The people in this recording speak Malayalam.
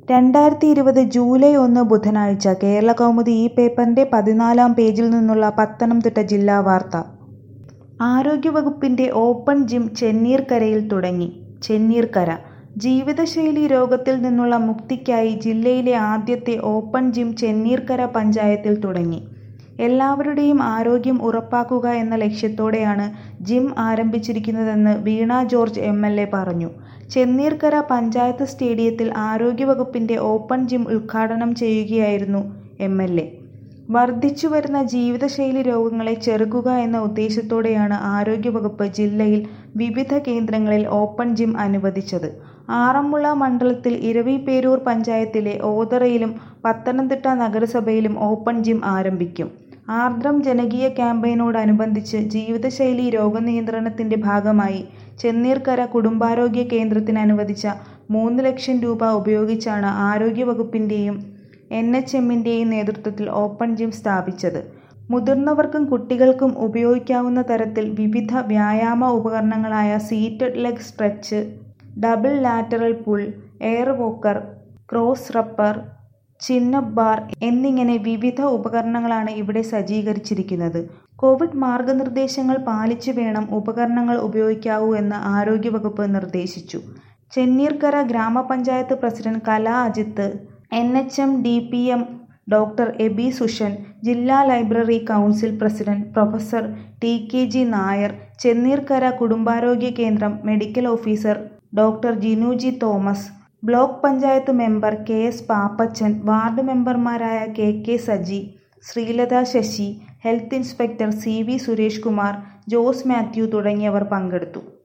രണ്ടായിരത്തി ഇരുപത് ജൂലൈ ഒന്ന് ബുധനാഴ്ച കേരളകൗമുദി ഈ പേപ്പറിന്റെ പതിനാലാം പേജിൽ നിന്നുള്ള പത്തനംതിട്ട ജില്ലാ വാർത്ത ആരോഗ്യവകുപ്പിന്റെ ഓപ്പൺ ജിം ചെന്നീർക്കരയിൽ തുടങ്ങി ചെന്നീർക്കര ജീവിതശൈലീ രോഗത്തിൽ നിന്നുള്ള മുക്തിക്കായി ജില്ലയിലെ ആദ്യത്തെ ഓപ്പൺ ജിം ചെന്നീർക്കര പഞ്ചായത്തിൽ തുടങ്ങി എല്ലാവരുടെയും ആരോഗ്യം ഉറപ്പാക്കുക എന്ന ലക്ഷ്യത്തോടെയാണ് ജിം ആരംഭിച്ചിരിക്കുന്നതെന്ന് Veena George M L A പറഞ്ഞു ചെന്നീർക്കര പഞ്ചായത്ത് സ്റ്റേഡിയത്തിൽ ആരോഗ്യവകുപ്പിന്റെ ഓപ്പൺ ജിം ഉദ്ഘാടനം ചെയ്യുകയായിരുന്നു എം എൽ എ വർദ്ധിച്ചുവരുന്ന ജീവിതശൈലീ രോഗങ്ങളെ ചെറുക്കുക എന്ന ഉദ്ദേശത്തോടെയാണ് ആരോഗ്യവകുപ്പ് ജില്ലയിൽ വിവിധ കേന്ദ്രങ്ങളിൽ ഓപ്പൺ ജിം അനുവദിച്ചത് ആറന്മുള മണ്ഡലത്തിൽ ഇരവിപേരൂർ പഞ്ചായത്തിലെ ഓതറയിലും പത്തനംതിട്ട നഗരസഭയിലും ഓപ്പൺ ജിം ആരംഭിക്കും ആർദ്രം ജനകീയ ക്യാമ്പയിനോടനുബന്ധിച്ച് ജീവിതശൈലീ രോഗനിയന്ത്രണത്തിന്റെ ഭാഗമായി ചെന്നീർക്കര കുടുംബാരോഗ്യ കേന്ദ്രത്തിന് അനുവദിച്ച മൂന്ന് ലക്ഷം രൂപ ഉപയോഗിച്ചാണ് ആരോഗ്യവകുപ്പിന്റെയും എൻ എച്ച് എമ്മിന്റെയും നേതൃത്വത്തിൽ ഓപ്പൺ ജിം സ്ഥാപിച്ചത് മുതിർന്നവർക്കും കുട്ടികൾക്കും ഉപയോഗിക്കാവുന്ന തരത്തിൽ വിവിധ വ്യായാമ ഉപകരണങ്ങളായ seated leg stretch double lateral pull air walker cross rubber chinup bar എന്നിങ്ങനെ വിവിധ ഉപകരണങ്ങളാണ് ഇവിടെ സജ്ജീകരിച്ചിരിക്കുന്നത് കോവിഡ് മാർഗനിർദ്ദേശങ്ങൾ പാലിച്ചു വേണം ഉപകരണങ്ങൾ ഉപയോഗിക്കാവൂ എന്ന് ആരോഗ്യവകുപ്പ് നിർദ്ദേശിച്ചു ചെന്നീർക്കര ഗ്രാമപഞ്ചായത്ത് president Kala Ajith N H M D P M doctor Abi Sushan ജില്ലാ library council president professor T K G Nair Chenneerkara കുടുംബാരോഗ്യ കേന്ദ്രം medical officer doctor Jinu G Thomas block panchayat member K S Pappachan ward മെമ്പർമാരായ K K Saji Sreelatha Sasi health inspector C V Suresh Kumar Jose Mathew തുടങ്ങിയവർ പങ്കെടുത്തു